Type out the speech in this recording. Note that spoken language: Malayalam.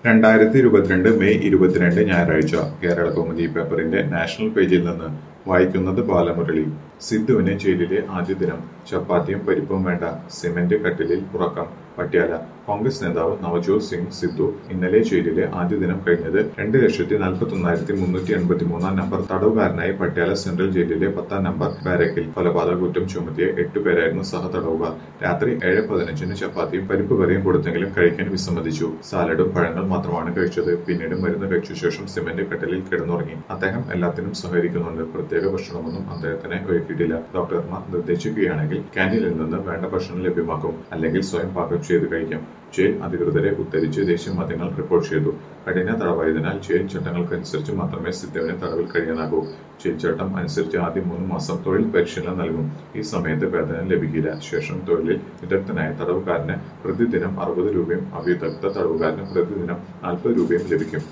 രണ്ടായിരത്തി ഇരുപത്തിരണ്ട് മെയ് ഇരുപത്തിരണ്ട് ഞായറാഴ്ച കേരള കൗമുദി പേപ്പറിന്റെ നാഷണൽ പേജിൽ നിന്ന് വായിക്കുന്നത് ബാലമുരളി സിദ്ധുവിന് ജയിലിലെ ആദ്യ ദിനം ചപ്പാത്തിയും പരിപ്പും വേണ്ട സിമന്റ് കട്ടിലിൽ ഉറക്കം പട്യാല കോൺഗ്രസ് നേതാവ് നവജോത് സിംഗ് സിദ്ധു ഇന്നലെ ജയിലിലെ ആദ്യ ദിനം കഴിഞ്ഞത് രണ്ട് ലക്ഷത്തി നാൽപ്പത്തി ഒന്നായിരത്തി മുന്നൂറ്റി എൺപത്തി മൂന്നാം നമ്പർ തടവുകാരനായി പട്യാല സെൻട്രൽ ജയിലിലെ പത്താം നമ്പർ ബാരക്കിൽ കൊലപാതക കുറ്റം ചുമത്തിയ എട്ട് പേരായിരുന്നു സഹ തടവുകാർ രാത്രി ഏഴ് പതിനഞ്ചിന് ചപ്പാത്തിയും പരിപ്പ് കറിയും കൊടുത്തെങ്കിലും കഴിക്കാൻ വിസമ്മതിച്ചു സാലഡും പഴങ്ങൾ മാത്രമാണ് കഴിച്ചത് പിന്നീട് മരുന്ന് കഴിച്ച ശേഷം സിമന്റ് കട്ടലിൽ കിടന്നുറങ്ങി അദ്ദേഹം എല്ലാത്തിനും സഹകരിക്കുന്നുണ്ട് പ്രത്യേക ഭക്ഷണമൊന്നും അദ്ദേഹത്തിന് ഒരുക്കിയിട്ടില്ല ഡോക്ടർമാർ നിർദ്ദേശിക്കുകയാണെങ്കിൽ ക്യാൻറ്റീനിൽ നിന്ന് വേണ്ട ഭക്ഷണം ലഭ്യമാക്കും അല്ലെങ്കിൽ സ്വയം പാകം ചെയ്ത് കഴിക്കാം ജയിൽ അധികൃതരെ ഉദ്ധരിച്ച് ദേശീയ മാധ്യമങ്ങൾ റിപ്പോർട്ട് ചെയ്തു കഠിന തടവായതിനാൽ ജയിൽ ചട്ടങ്ങൾക്കനുസരിച്ച് മാത്രമേ സിദ്ധുവിന് തടവിൽ കഴിയാനാകൂ ജയിൽ ചട്ടം അനുസരിച്ച് ആദ്യം മൂന്ന് മാസം തൊഴിൽ പരിശീലനം നൽകും ഈ സമയത്ത് വേതനം ലഭിക്കില്ല ശേഷം തൊഴിലിൽ വിദഗ്ധനായ തടവുകാരന് പ്രതിദിനം അറുപത് രൂപയും അവിദഗ്ധ തടവുകാരന് പ്രതിദിനം നാൽപ്പത് രൂപയും ലഭിക്കും